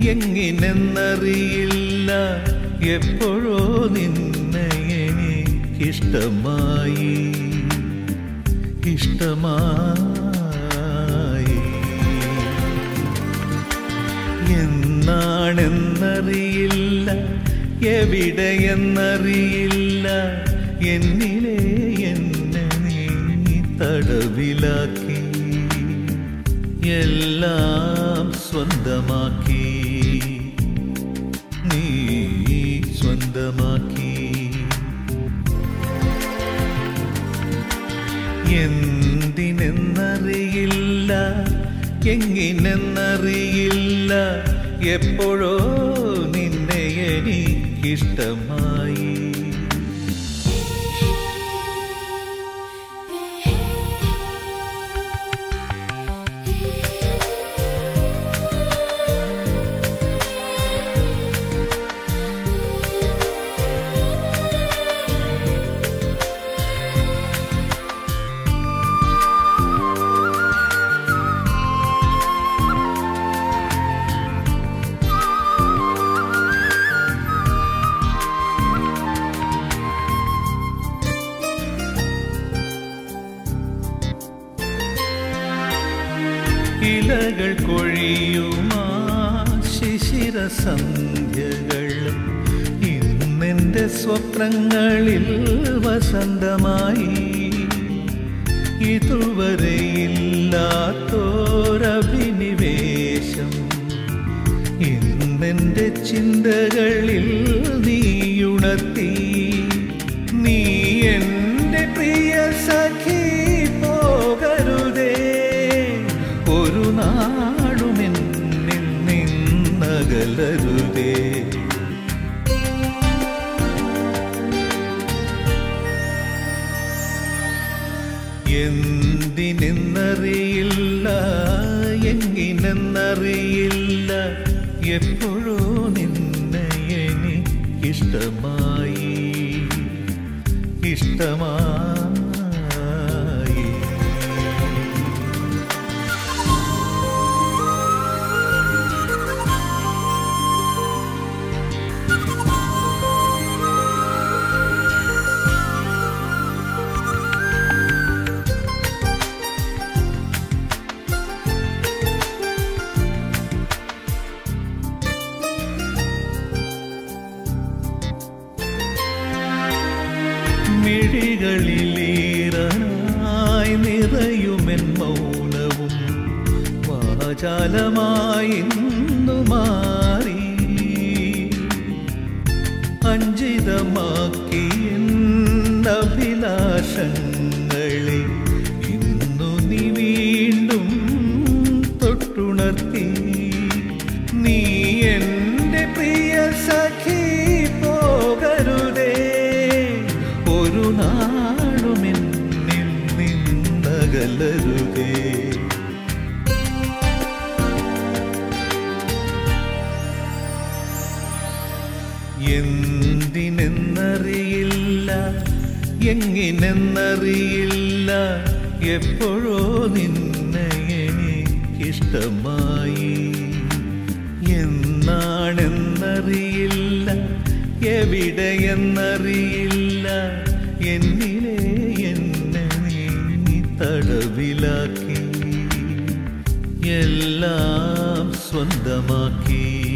എങ്ങിനെന്നറിയില്ല എപ്പോഴോ നിന്നെ എനിക്കിഷ്ടമായി ഇഷ്ടമായി എന്നാണെന്നറിയില്ല എവിടെയെന്നറിയില്ല എന്നിലെ എന്നെ നീ തടവിലാക്കി എല്ലാം സ്വന്തമാക്കി നീ സ്വന്തമാക്കി എന്തിനെന്നറിയില്ല എങ്ങിനെന്നറിയില്ല എപ്പോഴോ നിന്നെ എനിക്കിഷ്ടമായി ഇലകൾ കൊഴിയുമാ ശിശിര സന്ധ്യകൾ ഇന്നെന്റെ സ്വപ്നങ്ങളിൽ വസന്തമായി ഇതുവരെ ഇല്ലാത്തോരഭിനിവേശം ഇന്നെന്റെ ചിന്തകളിൽ നീയുണർത്തി നീ എന്റെ പ്രിയ സഖി പോകരുതേ ഒരു നാളും എന്നിൽ നിന്നകലരുതേ എന്തിനെന്നറിയില്ല എങ്ങിനെന്നറിയില്ല എപ്പോഴോ നിന്നെ എനിക്കിഷ്ടമായി ഇഷ്ടമായി മിഴികളിലീറനായി നിറയുമെൻ മൗനവും വാചാലമായി ഇന്നു മാറി അഞ്ചിതമാക്കി അഭിലാഷങ്ങളെ ഇന്നു നീ വീണ്ടും തൊട്ടുണർത്തി നീ എന്റെ പ്രിയ സഖി പോകരുതേ ഒരു നാളും എന്നിൽ നിന്നകലരുതേ എന്തിനെന്നറിയില്ല എങ്ങിനെന്നറിയില്ല എപ്പോഴോ നിന്നെ എനിക്കിഷ്ടമായി എന്നാണെന്നറിയില്ല എവിടെയെന്നറിയില്ല എന്നിലെ എന്നെ നീ തടവിലാക്കി എല്ലാം സ്വന്തമാക്കി